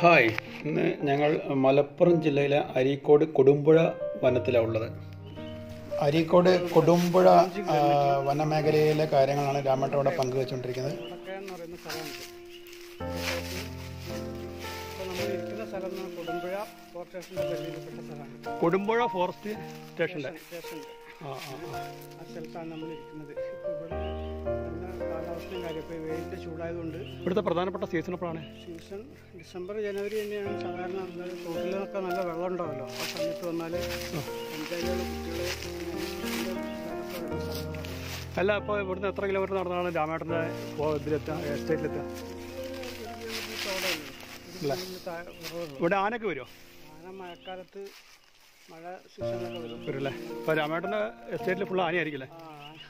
Hi ഇന്ന് ഞങ്ങൾ മലപ്പുറം ജില്ലയിലെ അരീക്കോട് കൊടുമ്പുഴ വനത്തിലാണ് ഉള്ളത് അരീക്കോട് കൊടുമ്പുഴ ആ, വനമേഖലയിലെ കാര്യങ്ങളാണ് രാമേട്ട ഇവിടെ പങ്കുവെച്ചുകൊണ്ടിരിക്കുന്നത് വടക്കേ എന്ന് പറയുന്ന സ്ഥലമുണ്ട് ഇപ്പോൾ നമ്മൾ ഇരിക്കുന്ന സ്ഥലം എന്ന് പറഞ്ഞാൽ കൊടുമ്പുഴ ഫോർ സ്റ്റേഷൻ്റെ പരിധിയിൽപ്പെട്ട സ്ഥലമാണ് കൊടുമ്പുഴ ഫോറസ്റ്റ് സ്റ്റേഷൻ്റെ സ്റ്റേഷൻ്റെ ആ ആ ആ. ആ സ്ഥലത്താണ് നമ്മൾ ഇരിക്കുന്നത് ഇപ്പോൾ ഇവിടെ നല്ല കാലാവസ്ഥയും കാര്യം ഇപ്പോൾ വെയിലിൻ്റെ ചൂടായതുകൊണ്ട് ഇവിടുത്തെ പ്രധാനപ്പെട്ട സീസൺ എപ്പോഴാണ് സീസൺ ഡിസംബർ ജനുവരി തന്നെയാണ് സാധാരണ നല്ല തോട്ടിലൊക്കെ നല്ല വെള്ളം ഉണ്ടാവല്ലോ ആ സമയത്ത് വന്നാൽ പഞ്ചായത്തുകൾ കുട്ടികൾ അല്ല അപ്പോൾ ഇവിടുന്ന് എത്ര കിലോമീറ്റർ നടന്നാണ് രാമേട്ടൻ്റെ ഇതിലെത്തുക എസ്റ്റേറ്റിലെത്തുക ഇവിടെ ആനയൊക്കെ വരുമോ ആന മഴക്കാലത്ത് മഴ സീസണിലൊക്കെ വരും വരില്ലേ അപ്പോൾ രാമേട്ടൻ്റെ എസ്റ്റേറ്റിൽ ഫുൾ ആനയായിരിക്കില്ലേ ആ.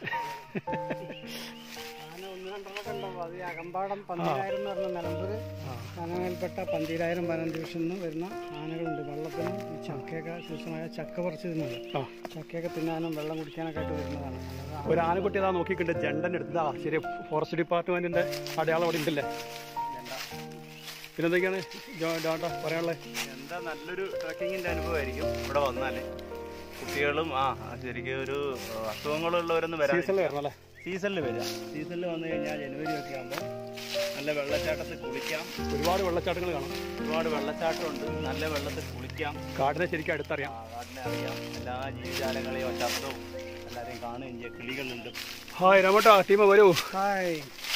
ആന ഒന്ന് രണ്ടെണ്ണമൊക്കെ ഉണ്ടാവും അത് ഈ അകമ്പാടം പന്തീരായിരം എന്ന് പറഞ്ഞ നിലമ്പൂർ വനമേൽപ്പെട്ട പന്തീരായിരം വനം ഡിവിഷനിൽ നിന്ന് വരുന്ന ആനകളുണ്ട് വെള്ളത്തിനും ഈ ചക്കയൊക്കെ സീസണായ ചക്ക പറിച്ച് തിന്നത് ആ ചക്കയൊക്കെ തിന്നാനും വെള്ളം കുടിക്കാനൊക്കെ ആയിട്ട് വരുന്നതാണ് നല്ലതാണ്. ഒരു ആനക്കുട്ടി അതാ നോക്കിക്കണ്ട് ജണ്ടൻ എടുത്തതാ ശരി ഫോറസ്റ്റ് ഡിപ്പാർട്ട്മെന്റിന്റെ അടയാളം അവിടെ ഉണ്ടല്ലേ പിന്നെന്തൊക്കെയാണ് ജോണ്ടാ പറയാനുള്ളത് എന്താ നല്ലൊരു ട്രക്കിങ്ങിന്റെ അനുഭവമായിരിക്കും ഇവിടെ വന്നാല് കുട്ടികളും ആ ആ ശരിക്കും ഒരു ഏഹ്, അസുഖങ്ങളുള്ളവരൊന്നും വരാൻ സീസണിൽ വരണം അല്ലേ സീസണിൽ വരാം സീസണിൽ വന്നു കഴിഞ്ഞാൽ ജനുവരി ഒക്കെ ആകുമ്പോൾ നല്ല വെള്ളച്ചാട്ടത്തിൽ കുളിക്കാം ഒരുപാട് വെള്ളച്ചാട്ടങ്ങൾ കാണാം ഒരുപാട് വെള്ളച്ചാട്ടമുണ്ട് നല്ല വെള്ളത്തിൽ കുളിക്കാം കാടിനെ ശരിക്കും അടുത്തറിയാം കാടിനെ അറിയാം എല്ലാ ജീവജാലങ്ങളെയും ശബ്ദവും എല്ലാവരെയും കാണുകയും ചെയ്യാം കിളികളുണ്ട് ഹായ് രമട്ടാ ടീമ വരൂ ഹായ്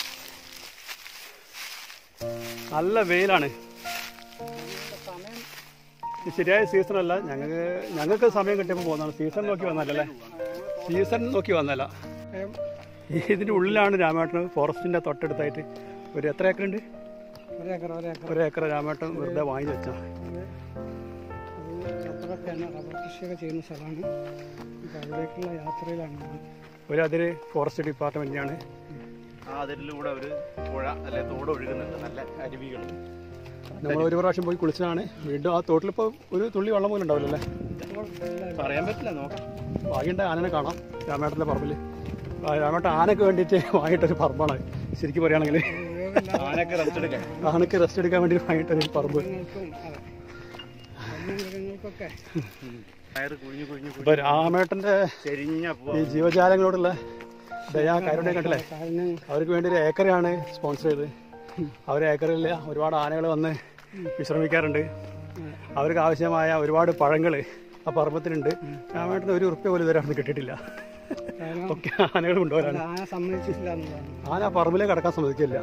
നല്ല വെയിലാണ് സമയം ഇത് ശരിയായ സീസൺ അല്ല ഞങ്ങൾക്ക് ഞങ്ങൾക്ക് സമയം കിട്ടിയപ്പോൾ പോകുന്നതാണ് സീസൺ നോക്കി വന്നല്ലേ സീസൺ നോക്കി വന്നല്ല ഏം, ഇതിൻ്റെ ഉള്ളിലാണ് രാമേട്ടന് ഫോറസ്റ്റിൻ്റെ തൊട്ടടുത്തായിട്ട് ഒരു എത്ര ഏക്കർ ഉണ്ട് ഒരേക്കർ ഒരേക്കർ ഒരു ഏക്കർ രാമേട്ടൻ വെറുതെ വാങ്ങി വെച്ചാൽ അത് അത് റബ്ബറൊക്കെയാണ് റബ്ബർ കൃഷിയൊക്കെ ചെയ്യുന്ന സ്ഥലമാണ് അപ്പോൾ അവിടേക്കുള്ള യാത്രയിലാണ് ഞാൻ. ഒരു അതിര് ഫോറസ്റ്റ് ഡിപ്പാർട്ട്മെൻറ്റിനാണ് ആ അതിലൂടെ ഒരു പുഴ അല്ലെ തോട് ഒഴുകുന്നുണ്ട് നല്ല അരുവികൾ നമ്മൾ ഒരു പ്രാവശ്യം പോയി കുളിച്ചതാണ് വീണ്ടും ആ തോട്ടിലിപ്പോൾ ഒരു തുള്ളി വെള്ളം പോലും ഉണ്ടാവില്ലല്ലേ പറയാൻ പറ്റില്ല നോക്കാം ഭാഗ്യണ്ട ആനനെ കാണാം രാമേട്ടൻ്റെ പറമ്പിൽ രാമേട്ടൻ ആനക്ക് വേണ്ടിയിട്ട് വാങ്ങിയിട്ടൊരു പറമ്പാണ് ശരിക്കും പറയുകയാണെങ്കിൽ ആനൊക്കെ റെസ്റ്റ് എടുക്കാം ആനക്ക് റെസ്റ്റ് എടുക്കാൻ വേണ്ടി വാങ്ങിയിട്ടൊരു പറമ്പ് മൃഗങ്ങൾക്കും അതെ വന്യമൃഗങ്ങൾക്കൊക്കെ വയറ് കുഴിഞ്ഞു കുഴിഞ്ഞു ഇപ്പൊ രാമേട്ടന്റെ ചെരിഞ്ഞ ഈ ജീവജാലങ്ങളോടുള്ള ദയാ കാരുണ്യം കണ്ടില്ലേ കാരണം അവർക്ക് വേണ്ടി ഒരു ഏക്കറാണ് സ്പോൺസർ ചെയ്ത് അവർ ഏക്കറിൽ ഒരുപാട് ആനകൾ വന്ന് വിശ്രമിക്കാറുണ്ട് അവർക്ക് ആവശ്യമായ ഒരുപാട് പഴങ്ങൾ ആ പർവ്വത്തിനുണ്ട് രാമേട്ടന് ഒരു ഉറുപ്പ്യ പോലും ഇതുവരെ അവിടെ കിട്ടിയിട്ടില്ല കാരണം ഒക്കെ ആനകൾ കൊണ്ടുപോകാനാണ് ആന സമ്മതിച്ചിട്ടില്ല എന്നുള്ളതാണ് ആന ആ പറമ്പിലേക്ക് കടക്കാൻ സമ്മതിക്കില്ല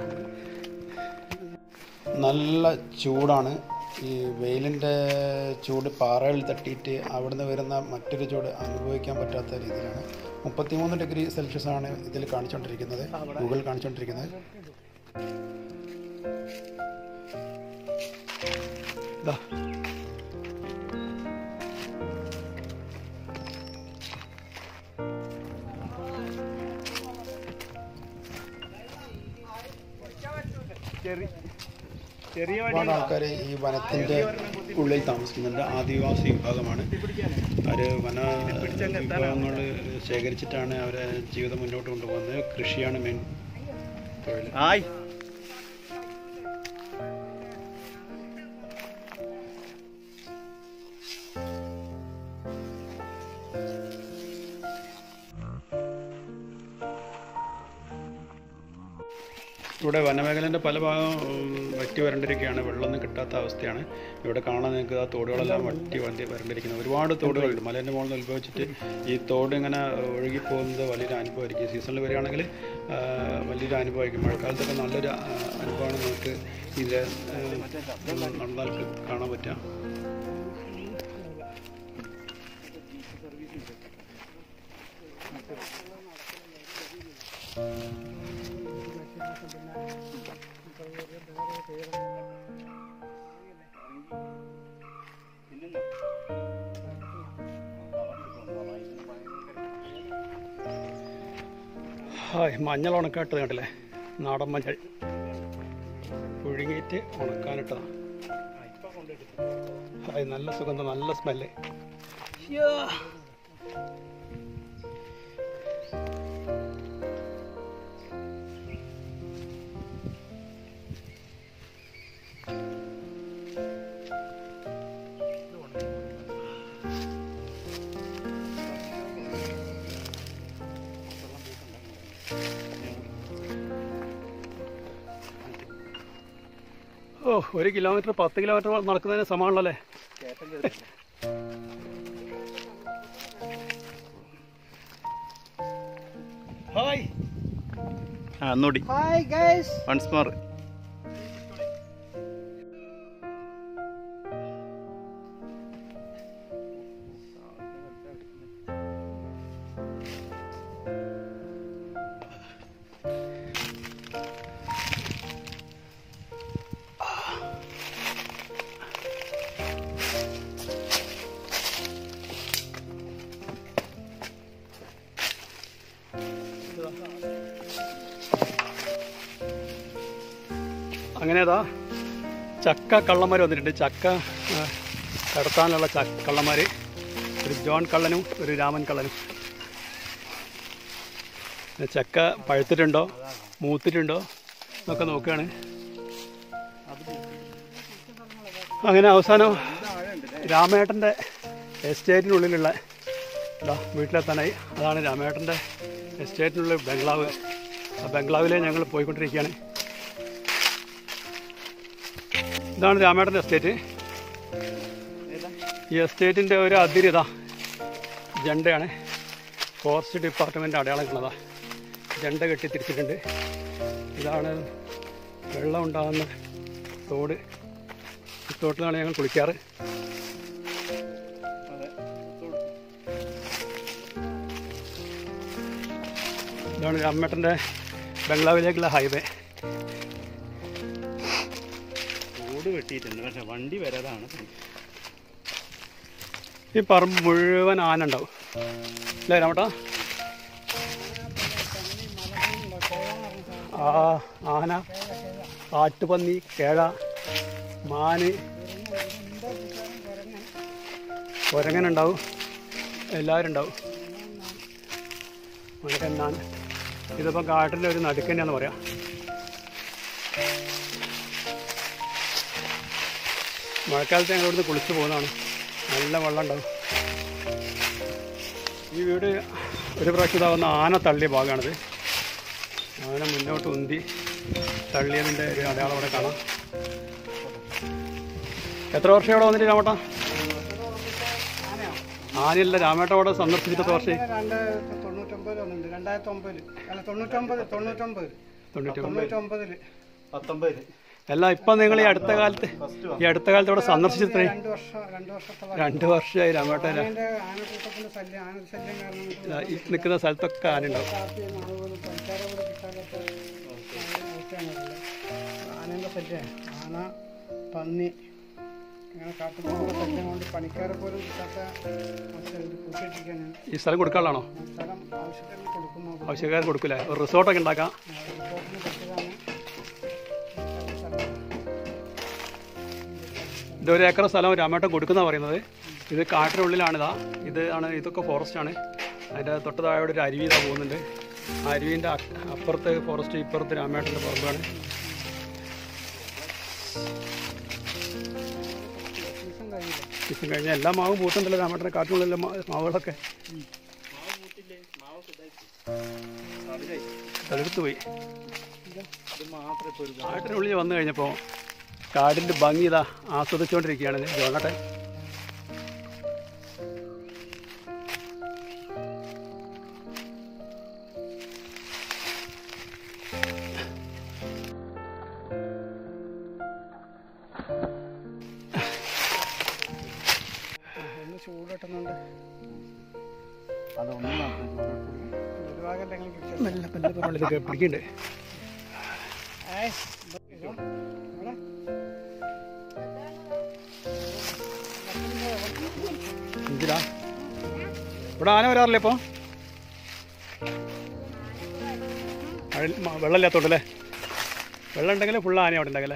നല്ല ചൂടാണ് ഈ വെയിലിൻ്റെ ചൂട് പാറയിൽ തട്ടിയിട്ട് അവിടുന്ന് വരുന്ന മറ്റൊരു ചൂട് അനുഭവിക്കാൻ പറ്റാത്ത രീതിയിലാണ് മുപ്പത്തിമൂന്ന് ഡിഗ്രി സെൽഷ്യസ് ആണ് ഇതിൽ കാണിച്ചുകൊണ്ടിരിക്കുന്നത് ഗൂഗിൾ കാണിച്ചുകൊണ്ടിരിക്കുന്നത് ദാ. ചെറിയ ഒരുപാട് ആൾക്കാർ ഈ വനത്തിൻ്റെ ഉള്ളിൽ താമസിക്കുന്നുണ്ട് ആദിവാസി വിഭാഗമാണ് അവർ വന വിഭവങ്ങൾ ശേഖരിച്ചിട്ടാണ് അവരെ ജീവിതം മുന്നോട്ട് കൊണ്ടുപോകുന്നത് കൃഷിയാണ് മെയിൻ തൊഴിൽ ഹായ് ഇവിടെ വനമേഖലേൻ്റെ പല ഭാഗം ഉം, വറ്റി വരണ്ടിരിക്കുകയാണ് വെള്ളമൊന്നും കിട്ടാത്ത അവസ്ഥയാണ് ഇവിടെ കാണാൻ നിങ്ങൾക്ക് ആ തോടുകളെല്ലാം വറ്റി വണ്ടി വരണ്ടിരിക്കുന്നത് ഒരുപാട് തോടുകളുണ്ട് മലേൻ്റെ മുകളിൽ നിന്ന് ഉത്ഭവിച്ചിട്ട് ഈ തോട് ഇങ്ങനെ ഒഴുകിപ്പോകുന്നത് വലിയൊരു അനുഭവമായിരിക്കും സീസണിൽ വരികയാണെങ്കിൽ ആ, വലിയൊരു അനുഭവമായിരിക്കും മഴക്കാലത്തൊക്കെ നല്ലൊരു ആ, അനുഭവമാണ് നമുക്ക് ഇത് ആ, നടന്നാൽ കാണാൻ പറ്റുക ഹായ് മഞ്ഞൾ ഉണക്കാട്ടത് കണ്ടില്ലേ നാടൻ മഞ്ഞൾ പുഴുങ്ങിയിട്ട് ഉണക്കാനിട്ടതാണ് ഹായ് നല്ല സുഗന്ധം നല്ല സ്മെല്ല് ഓ ഒരു കിലോമീറ്റർ പത്ത് കിലോമീറ്റർ നടക്കുന്നതിന് സമാണല്ലേ ഹായ് ആ ഒന്നുകൂടി ഹായ് ഗൈസ് വൺസ് മോർ അങ്ങനെ അതാ ചക്ക കള്ളന്മാർ വന്നിട്ടുണ്ട് ചക്ക ആ, കടത്താനുള്ള ച കള്ളന്മാർ ഒരു ജോൺ കള്ളനും ഒരു രാമൻ കള്ളനും ചക്ക പഴുത്തിട്ടുണ്ടോ മൂത്തിട്ടുണ്ടോ എന്നൊക്കെ നോക്കുകയാണ് അങ്ങനെ അവസാനം രാമേട്ടൻ്റെ എസ്റ്റേറ്റിനുള്ളിലുള്ള ഇതാ വീട്ടിലെത്താനായി അതാണ് രാമേട്ടൻ്റെ എസ്റ്റേറ്റിനുള്ള ബംഗ്ലാവ് ആ ബംഗ്ലാവിലെ ഞങ്ങൾ പോയിക്കൊണ്ടിരിക്കുകയാണ് ഇതാണ് രാമേട്ടൻ്റെ എസ്റ്റേറ്റ് ഈ എസ്റ്റേറ്റിൻ്റെ ഒരു അതിര് ഇതാ ജണ്ടയാണ് ഫോറസ്റ്റ് ഡിപ്പാർട്ട്മെൻറ്റ് അടയാളം കാണതാ ജണ്ട കെട്ടി തിരിച്ചിട്ടുണ്ട് ഇതാണ് വെള്ളം ഉണ്ടാകുന്ന തോട് ഈ തോട്ടിലാണ് ഞങ്ങൾ കുളിക്കാറ് ഇതാണ് രാമേട്ടൻ്റെ ബംഗ്ലാവിലേക്കുള്ള ഹൈവേ റോഡ് വെട്ടിയിട്ടുണ്ട് പക്ഷെ വണ്ടി വരാതാണ് ഈ പറമ്പ് മുഴുവൻ ആന ഉണ്ടാവും അല്ലേ രാമേട്ടാ ആ ആന കാട്ടുപന്നി കേഴ മാന് കുരങ്ങനുണ്ടാവും എല്ലാവരും ഉണ്ടാവും മുഴക്കന്നാൻ ഇതിപ്പോൾ കാട്ടിൻ്റെ ഒരു നടുക്കന്നെയാന്ന് പറയാം മഴക്കാലത്ത് ഞങ്ങൾ ഇവിടുന്ന് കുളിച്ച് പോകുന്നതാണ് നല്ല വെള്ളം ഉണ്ടാവും ഈ വീട് ഒരു പ്രാവശ്യം ഇതാവുന്ന ആന തള്ളിയ ഭാഗമാണിത് ആന മുന്നോട്ട് ഉന്തി തള്ളിയതിൻ്റെ ഒരു അടയാളം അവിടെ കാണാം എത്ര വർഷം ഇവിടെ വന്നിട്ട് രാമേട്ട ആനയല്ല രാമേട്ട അവിടെ സന്ദർശിച്ചിട്ട് എത്ര വർഷം രണ്ടായിരത്തി തൊണ്ണൂറ്റൊമ്പതിൽ വന്നിട്ടുണ്ട് രണ്ടായിരത്തി ഒമ്പതിൽ അല്ല തൊണ്ണൂറ്റൊമ്പത് തൊണ്ണൂറ്റൊമ്പത് തൊണ്ണൂറ്റി തൊണ്ണൂറ്റൊമ്പതില് പത്തൊമ്പത് അല്ല ഇപ്പം നിങ്ങൾ ഈ അടുത്ത കാലത്ത് ഈ അടുത്ത കാലത്ത് ഇവിടെ സന്ദർശിച്ചിട്ട് രണ്ട് വർഷം രണ്ട് വർഷത്തോളം രണ്ട് വർഷമായി രാമേട്ട അതിന്റെ ആനക്കൂട്ടത്തിന്റെ ശല്യം ആന ശല്യം കാരണം കൊണ്ട് ഈ നിൽക്കുന്ന സ്ഥലത്തൊക്കെ ആനയുണ്ടാവും കാപ്പി അതുപോലെ പഞ്ചാര പോലെ കിട്ടാനൊക്കെ അവസ്ഥയാണുള്ളത് ആനേൻ്റെ ശല്യം ആന പന്നി അങ്ങനെ കാട്ടുപോകുന്ന ശല്യം കൊണ്ട് പണിക്കാരെ പോലും കിട്ടാത്ത അവസ്ഥ കൂട്ടിയിട്ടിരിക്കാനാണ് ഈ സ്ഥലം കൊടുക്കാനുള്ളതാണോ സ്ഥലം ആവശ്യത്തിന് കൊടുക്കുന്നു ആവശ്യക്കാർ കൊടുക്കില്ല ഒരു റിസോർട്ടൊക്കെ ഉണ്ടാക്കാം റിപ്പോർട്ടിന് പറ്റിയതാണ് ഇത് ഒരു ഏക്കർ സ്ഥലം രാമേട്ടൻ കൊടുക്കുന്ന പറയുന്നത് ഇത് കാട്ടിനുള്ളിലാണിതാ ഇത് ആണ് ഇതൊക്കെ ഫോറസ്റ്റ് ആണ് അതിൻ്റെ തൊട്ട് താഴെ ഒരു അരുവി ഇതാ പോകുന്നുണ്ട് ആ അരുവിൻ്റെ അ- അപ്പുറത്ത് ഫോറസ്റ്റ് ഇപ്പുറത്ത് രാമേട്ടൻ്റെ പറമ്പാണ് സീസൺ കഴിഞ്ഞില്ല സീസൺ കഴിഞ്ഞാൽ എല്ലാ മാവും പൂത്തുണ്ടല്ലോ രാമേട്ടൻ്റെ കാട്ടിനുള്ളിലെ മാ- മാവുകളൊക്കെ അതെടുത്ത് പോയി ഇത് മാത്രമേ ഇപ്പോൾ ഒരു കാട്ടിനുള്ളിൽ വന്നു കഴിഞ്ഞപ്പോൾ കാടിൻ്റെ ഭംഗി ഇതാ ആസ്വദിച്ചുകൊണ്ടിരിക്കുകയാണ് ജോണട്ടെ ഒന്ന് ചൂട് കിട്ടുന്നുണ്ട് അതൊന്നും മാത്രമേ ചൂടെടുത്തുള്ളൂ. ഒരു ഭാഗം ഞങ്ങൾ കിട്ടിയത് മെല്ലെ മെല്ലെ പറഞ്ഞോളൂ ഇതൊക്കെ പിടിക്കുന്നുണ്ട് ഏയ് ഇതോ, ഇവിടെ. എന്തിനാ ഇവിടെ ആന വരാറില്ലേ ഇപ്പോൾ വെള്ളമില്ലാത്തോണ്ടല്ലേ വെള്ളം ഉണ്ടെങ്കിൽ ഫുള്ള് ആന അവിടെ ഉണ്ടെങ്കിലേ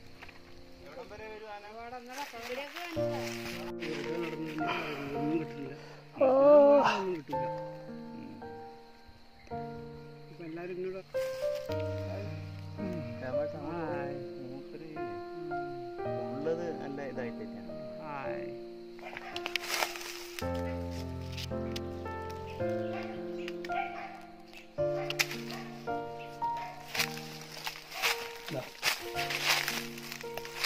ഒന്നും കിട്ടില്ല ഒന്നും കിട്ടില്ല ഇപ്പൊ എല്ലാരും ഇങ്ങോട്ട് ഹായ് മൂപ്പര് ഉള്ളത് നല്ല ഇതായിട്ടില്ല ഹായ് ഇതാ.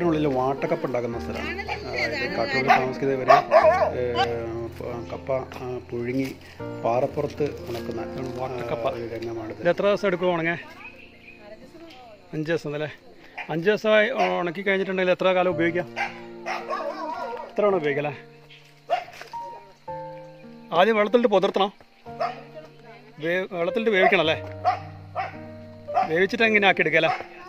കാട്ടിനുള്ളിൽ വാട്ടക്കപ്പ ഉണ്ടാക്കുന്ന സ്ഥലമാണ് അതായത് കാട്ടിനുള്ളിൽ താമസിക്കുന്ന ഇവർ കപ്പ ആ, പുഴുങ്ങി പാറപ്പുറത്ത് ഉണക്കുന്ന വാട്ടക്കപ്പ ഒരു രംഗമാണിത് ഇത് എത്ര ദിവസം എടുക്കും ഉണങ്ങേ അഞ്ച് ദിവസം അല്ലേ അഞ്ച് ദിവസമായി ഉണക്കി കഴിഞ്ഞിട്ടുണ്ടെങ്കിൽ എത്ര കാലം ഉപയോഗിക്കാം എത്ര വേണം ഉപയോഗിക്കാം അല്ലേ ആദ്യം വെള്ളത്തിലിട്ട് പുതിർത്തണം വേ വെള്ളത്തിലിട്ട് വേവിക്കണം അല്ലേ വേവിച്ചിട്ട് എങ്ങനെ ആക്കി എടുക്കല്ലേ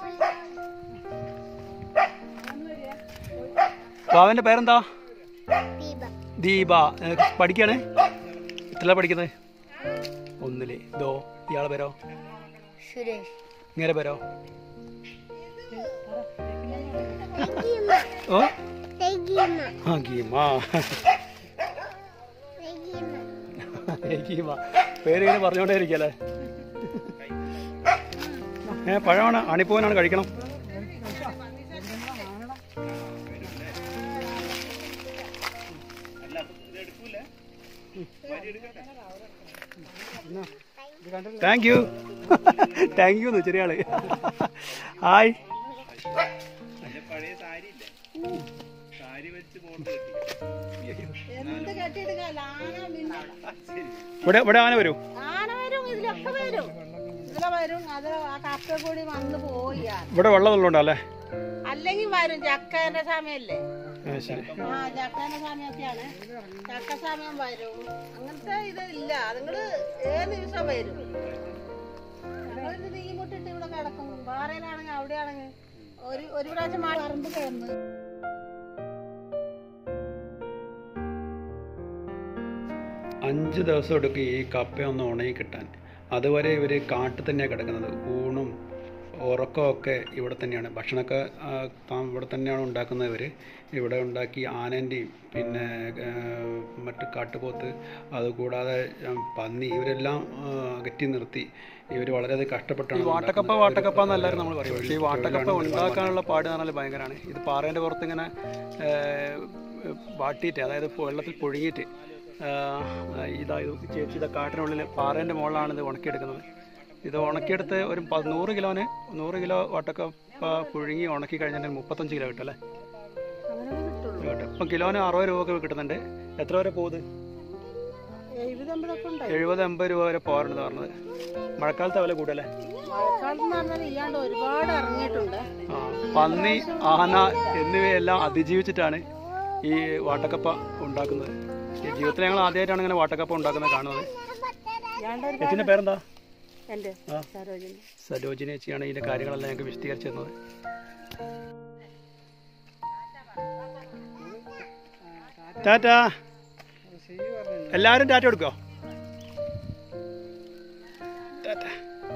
ബാവൻ്റെ പേരെന്താ ദീപ നിനക്ക് പഠിക്കാണ് എത്ര പഠിക്കുന്നത് ഒന്നില് ഇതോ ഇയാളെ പേരോ സുരേഷ് ഇങ്ങനെ പേരോ ഓ ആ ഗീമ ഗീമ പേര് ഇങ്ങനെ പറഞ്ഞോണ്ടേ ഇരിക്കല്ലേ ഏ പഴമാണ് അണിപ്പൂവനാണ് കഴിക്കണം താങ്ക് യു താങ്ക് യു ചെറിയ ആള് ഹായ് പഴയ സാരി ഇല്ലേ സാരി വെച്ച് മോഡൽ എന്ത് കെട്ടിയെടുക്കാല്ല ആന പിന്നെ ഇവിടെ ഇവിടെ ആന വരൂ ആന വരും ഇതിലൊക്കെ വരും ഇതിലെ വരും അത് ആ കപ്പ കൂടി വന്ന് പോയി ആ. ഇവിടെ വെള്ളമുള്ളതുകൊണ്ടാ അല്ലേ അല്ലെങ്കിൽ വരും ചക്കേന്റെ സമയല്ലേ ആ, ശരി ആ ചക്കേന്റെ സമയമൊക്കെയാണ് ചക്ക സമയം വരും അങ്ങനത്തെ ഇത് ഇല്ല അതുങ്ങള് ഏത് ദിവസം വരും ഞങ്ങളിത് തീ മുട്ടിട്ട് ഇവിടെ കിടക്കും പാറയിലാണെങ്കിൽ അവിടെയാണെങ്കിൽ ഒരു ഒരു പ്രാവശ്യം മഴ പറമ്പ് കിടന്ന് അഞ്ച് ദിവസം എടുക്കും ഈ കപ്പ ഒന്ന് ഉണങ്ങി കിട്ടാൻ അതുവരെ ഇവർ കാട്ടിൽ തന്നെയാണ് കിടക്കുന്നത് ഊണും ഉറക്കമൊക്കെ ഇവിടെ തന്നെയാണ് ഭക്ഷണമൊക്കെ ആ, താ- ഇവിടെ തന്നെയാണ് ഉണ്ടാക്കുന്നത് ഇവർ ഇവിടെ ഉണ്ടാക്കി ആനൻ്റെയും പിന്നെ ആ, മറ്റ് കാട്ടുപോത്ത് അതുകൂടാതെ ആ, പന്നി ഇവരെല്ലാം ആ, അകറ്റി നിർത്തി ഇവർ വളരെയധികം കഷ്ടപ്പെട്ടാണ് ഇത് വാട്ടക്കപ്പ ഉണ്ടാക്കുന്നത്. വാട്ടക്കപ്പ എന്ന് എല്ലാവരും നമ്മൾ പറയും പക്ഷേ ഈ തൊഴിൽ- വാട്ടക്കപ്പ തൊഴിലാണ് ഉണ്ടാക്കാനുള്ള പാട് എന്ന് പറഞ്ഞാൽ ഭയങ്കരമാണ് ഇത് പാറേൻ്റെ പുറത്ത് ഇങ്ങനെ വാട്ടിയിട്ട് അതായത് പൊ- വെള്ളത്തിൽ പുഴുങ്ങിയിട്ട് ആ, ഇതാ ഇത് ചേച്ചി ഇതാ കാട്ടിനുള്ളിൽ പാറേൻ്റെ മുകളിലാണ് ഇത് ഉണക്കിയെടുക്കുന്നത് ഇത് ഉണക്കിയെടുത്ത് ഒരു പ- നൂറ് കിലോന് നൂറ് കിലോ വാട്ടക്കപ്പ പുഴുങ്ങി ഉണക്കി കഴിഞ്ഞാൽ മുപ്പത്തഞ്ച് കിലോ കിട്ടും അല്ലേ അങ്ങനെ കിട്ടുള്ളൂ കിട്ടും ഇപ്പം കിലോന് അറുപത് രൂപ ഒക്കെ കിട്ടുന്നുണ്ട് എത്ര വരെ പോകുന്നത് എഴുപത് അമ്പതൊക്കെ ഉണ്ട് എഴുപത് എൺപത് രൂപ വരെ പോകാറുണ്ട് പറഞ്ഞത് മഴക്കാലത്തെ വില കൂടുതലേ മഴക്കാലത്ത് എന്ന് പറഞ്ഞാൽ ഇയാണ്ട് ഒരുപാട് ഇറങ്ങിയിട്ടുണ്ട് ആ, പന്നി ആന എന്നിവയെല്ലാം അതിജീവിച്ചിട്ടാണ് ഈ വാട്ടക്കപ്പ ഉണ്ടാക്കുന്നത് ഈ ജീവിതത്തിൽ ഞങ്ങൾ ആദ്യമായിട്ടാണ് ഇങ്ങനെ വാട്ടക്കപ്പ ഉണ്ടാക്കുന്നത് കാണുന്നത് ഇയാണ്ട് ഒരു ചേച്ചിന്റെ പേരെന്താ എൻ്റെ ആ. സരോജിനി സരോജിനി ചേച്ചിയാണ് ഇതിന്റെ കാര്യങ്ങളെല്ലാം ഞങ്ങൾക്ക് വിശദീകരിച്ചു തന്നത് ടാറ്റാ എല്ലാവരും ടാറ്റ കൊടുക്കോ ടാറ്റ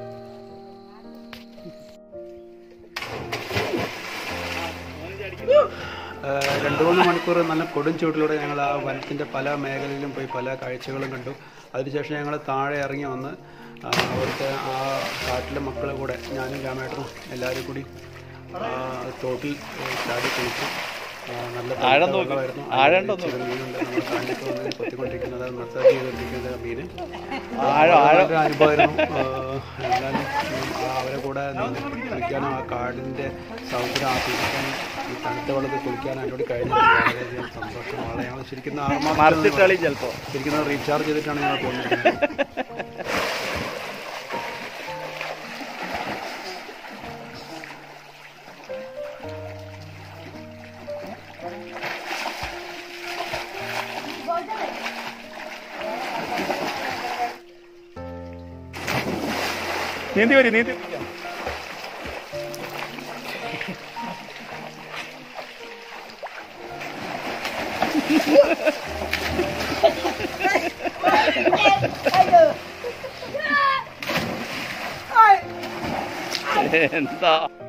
ഏഹ് രണ്ട് മൂന്ന് മണിക്കൂർ നല്ല കൊടും ചൂട്ടിലൂടെ ഞങ്ങൾ ആ വനത്തിൻ്റെ പല മേഖലയിലും പോയി പല കാഴ്ചകളും കണ്ടു അതിനുശേഷം ഞങ്ങൾ താഴെ ഇറങ്ങി വന്ന് ആ, അവിടുത്തെ ആ കാട്ടിലെ മക്കളെ കൂടെ ഞാനും രാമേട്ടനും എല്ലാവരും കൂടി ആ, തോട്ടിൽ ഏഹ് ചാടി കുളിച്ചു ആ, നല്ല തണുത്ത വെള്ളമായിരുന്നു. അതിൽ ചെറു മീനുണ്ട് നമ്മുടെ കാലിലേക്ക് വന്ന് കൊത്തിക്കൊണ്ടിരിക്കുന്നത് മസാജ് ചെയ്തുകൊണ്ടിരിക്കുന്നത് മീൻ നല്ലൊരു അനുഭവമായിരുന്നു ആ, എന്നാലും ഉം, ആ അവരെ കൂടെ നിന്ന് കുളിക്കാനും ആ കാടിൻ്റെ സൗന്ദര്യം ആസ്വദിക്കാനും ഈ തണുത്ത വെള്ളത്തിൽ കുളിക്കാനും അതിനോട് കഴിഞ്ഞത് വളരെയധികം സന്തോഷമാണ് ഞങ്ങൾ ശരിക്കും ആറുമാസം മറിച്ചിട്ടളി ചിലപ്പോ ശരിക്കും റീചാർജ് ചെയ്തിട്ടാണ് ഞങ്ങൾ പോകുന്നത് നീന്തി വരി നീന്തി എന്താ